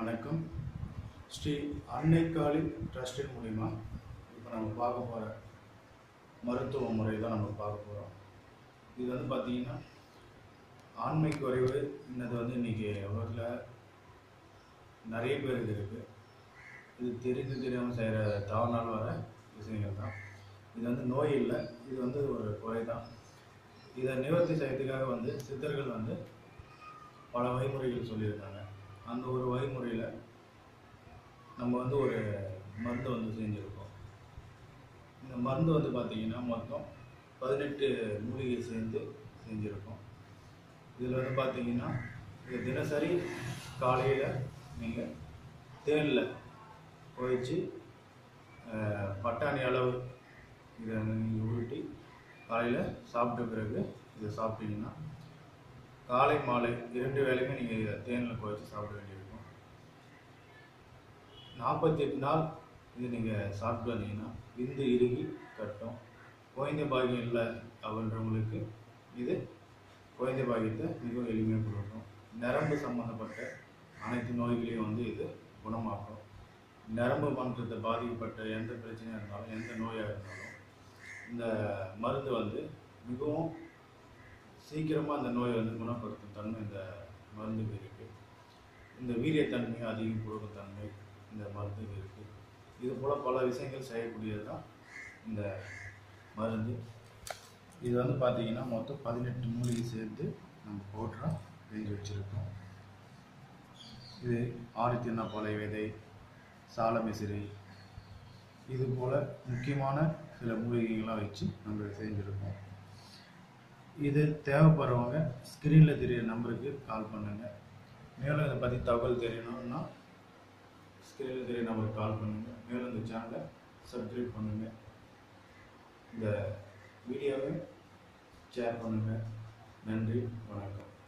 வணக்கம் ஸ்ரீ அன்னைக்காளி ட்ரஸ்டின் மூலிமா இப்போ நம்ம பார்க்க போகிற மருத்துவ முறை தான் நம்ம பார்க்க போகிறோம் இது வந்து பார்த்திங்கன்னா ஆண்மை குறைவு இன்னது வந்து இன்றைக்கி உலகத்தில் நிறைய பேருக்கு இருக்குது இது தெரிஞ்சு தெரியாமல் செய்கிற தவறுனால வர விஷயங்கள் தான் இது வந்து நோய் இல்லை இது வந்து ஒரு குறை தான் இதை நிவர்த்தி செய்யறதுக்காக வந்து சித்தர்கள் வந்து பல வழிமுறைகள் சொல்லியிருக்காங்க அந்த ஒரு வழிமுறையில் நம்ம வந்து ஒரு மருந்து வந்து செஞ்சுருக்கோம் இந்த மருந்து வந்து பார்த்திங்கன்னா மொத்தம் பதினெட்டு மூலிகை சேர்ந்து செஞ்சுருக்கோம் இதில் வந்து பார்த்தீங்கன்னா இது தினசரி காலையில் நீங்கள் தேனில் குழைச்சி அஹ், பட்டாணி அளவு இதை நீங்கள் உருட்டி காலையில் சாப்பிட்ட பிறகு இதை சாப்பிட்டீங்கன்னா காலை மாலை இரண்டு வேளையுமே நீங்கள் இதை தேனில் குழைச்சி சாப்பிட வேண்டியிருக்கும் நாற்பத்தெட்டு நாள் இது நீங்கள் சாப்பிட்டு வந்தீங்கன்னா விந்து இறுகி கட்டும் குழந்தை பாகியம் இல்லை அப்படின்றவங்களுக்கு இது குழந்தை பாகியத்தை மிகவும் எளிமையாக கொடுக்கும் நரம்பு சம்மந்தப்பட்ட அனைத்து நோய்களையும் வந்து இது குணமாக்கும் நரம்பு மன்றத்தை பாதிக்கப்பட்ட எந்த பிரச்சனையாக இருந்தாலும் எந்த நோயாக இருந்தாலும் இந்த மருந்து வந்து மிகவும் சீக்கிரமாக அந்த நோயை வந்து குணப்படுத்தும் தன்மை இந்த மருந்துக்கு இருக்குது இந்த வீரியத்தன்மை அதிகம் கொடுக்கும் தன்மை இந்த மருந்துக்கு இருக்குது இது போல் பல விஷயங்கள் செய்யக்கூடியது தான் இந்த மருந்து இது வந்து பார்த்தீங்கன்னா மொத்தம் பதினெட்டு மூலிகை சேர்த்து நம்ம பவுட்ராக செஞ்சு வச்சுருக்கோம் இது ஆடித்தின்னா கொலை விதை சாலமிசிறி இது போல் முக்கியமான சில மூலிகைகள்லாம் வச்சு நம்ம இதை செஞ்சுருக்கோம் இது தேவைப்படுறவங்க ஸ்க்ரீனில் தெரிய நம்பருக்கு கால் பண்ணுங்கள் மேலும் இதை பற்றி தகவல் தெரியணும்னா ஸ்க்ரீனில் தெரிய நம்பருக்கு கால் பண்ணுங்கள் மேலும் இந்த சேனலை சப்ஸ்கிரைப் பண்ணுங்கள் இந்த வீடியோவை ஷேர் பண்ணுங்கள் நன்றி வணக்கம்